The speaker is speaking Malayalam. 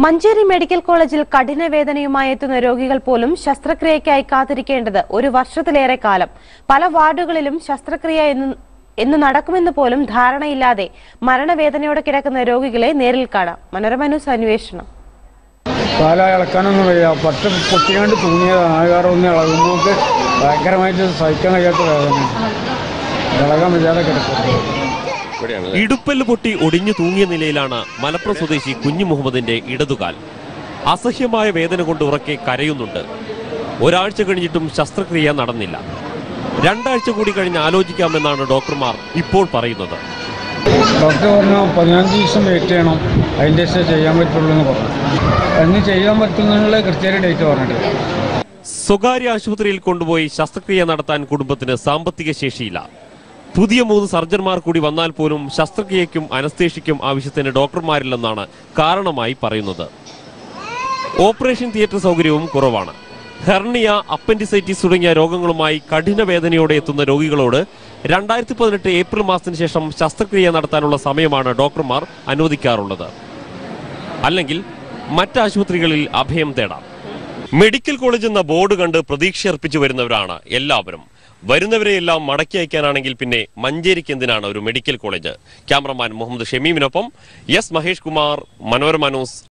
മഞ്ചേരി മെഡിക്കൽ കോളേജിൽ കഠിന വേദനയുമായി എത്തുന്ന രോഗികൾ പോലും ശസ്ത്രക്രിയയ്ക്കായി കാത്തിരിക്കേണ്ടത് ഒരു വർഷത്തിലേറെ കാലം പല വാർഡുകളിലും ശസ്ത്രക്രിയ എന്ന് എന്ന് നടക്കുമെന്ന് പോലും ധാരണയില്ലാതെ മരണവേദനയോടെ കിടക്കുന്ന രോഗികളെ നേരിൽ കാണാം മനോരമ ന്യൂസ് അന്വേഷണം കാല ഇളക്കാനൊന്നും വയ്യ പട്ട് പൊട്ടിക്കാണ്ട് തൂങ്ങിയതാണ് അത് കാരണം ഒന്ന് ഇളകുമ്പോൾ ഭയങ്കരമായിട്ട് സഹിക്കാൻ കഴിയാത്ത വേദന ഇളകാൻ വയ്യാതെ കിടക്കും ഇടുപ്പല് പൊട്ടി ഒടിഞ്ഞു തൂങ്ങിയ നിലയിലാണ് മലപ്പുറം സ്വദേശി കുഞ്ഞു മുഹമ്മദിന്റെ ഇടതുകാൽ അസഹ്യമായ വേദന കൊണ്ട് ഉറക്കെ കരയുന്നുണ്ട് ഒരാഴ്ച കഴിഞ്ഞിട്ടും ശസ്ത്രക്രിയ നടന്നില്ല രണ്ടാഴ്ച കൂടി കഴിഞ്ഞ് ആലോചിക്കാമെന്നാണ് ഡോക്ടർമാർ ഇപ്പോൾ പറയുന്നത് ഡോക്ടർ പറഞ്ഞു പതിനഞ്ച് ദിവസം വെയിറ്റ് ചെയ്യണം അതിൻ്റെ ശേഷം ചെയ്യാൻ പറ്റുള്ളൂ എന്ന് പറഞ്ഞു എന്ന് ചെയ്യാൻ പറ്റുന്നുള്ള കൃത്യമായിട്ട് ഡേറ്റ് പറഞ്ഞിട്ട് സ്വകാര്യ ആശുപത്രിയിൽ കൊണ്ടുപോയി ശസ്ത്രക്രിയ നടത്താൻ കുടുംബത്തിന് സാമ്പത്തിക ശേഷിയില്ല പുതിയ മൂന്ന് സർജന്മാർ കൂടി വന്നാൽ പോലും ശസ്ത്രക്രിയയ്ക്കും അനസ്തേഷ്യയ്ക്കും ആവശ്യത്തിന് ഡോക്ടർമാരില്ലെന്നാണ് കാരണമായി പറയുന്നത് ഓപ്പറേഷൻ തിയേറ്റർ സൗകര്യവും കുറവാണ് ഹെർണിയ അപ്പൻഡിസൈറ്റിസ് തുടങ്ങിയ രോഗങ്ങളുമായി കഠിന വേദനയോടെ എത്തുന്ന രോഗികളോട് രണ്ടായിരത്തി പതിനെട്ട് ഏപ്രിൽ മാസത്തിന് ശേഷം ശസ്ത്രക്രിയ നടത്താനുള്ള സമയമാണ് ഡോക്ടർമാർ അനുവദിക്കാറുള്ളത് അല്ലെങ്കിൽ മറ്റാശുപത്രികളിൽ അഭയം തേടാം മെഡിക്കൽ കോളേജ് എന്ന ബോർഡ് കണ്ട് പ്രതീക്ഷ അർപ്പിച്ചു വരുന്നവരാണ് എല്ലാവരും വരുന്നവരെയെല്ലാം മടക്കി അയക്കാനാണെങ്കിൽ പിന്നെ മഞ്ചേരിക്ക് എന്തിനാണ് ഒരു മെഡിക്കൽ കോളേജ് ക്യാമറമാൻ മുഹമ്മദ് ഷമീമിനൊപ്പം എസ് മഹേഷ് കുമാർ മനോരമ ന്യൂസ്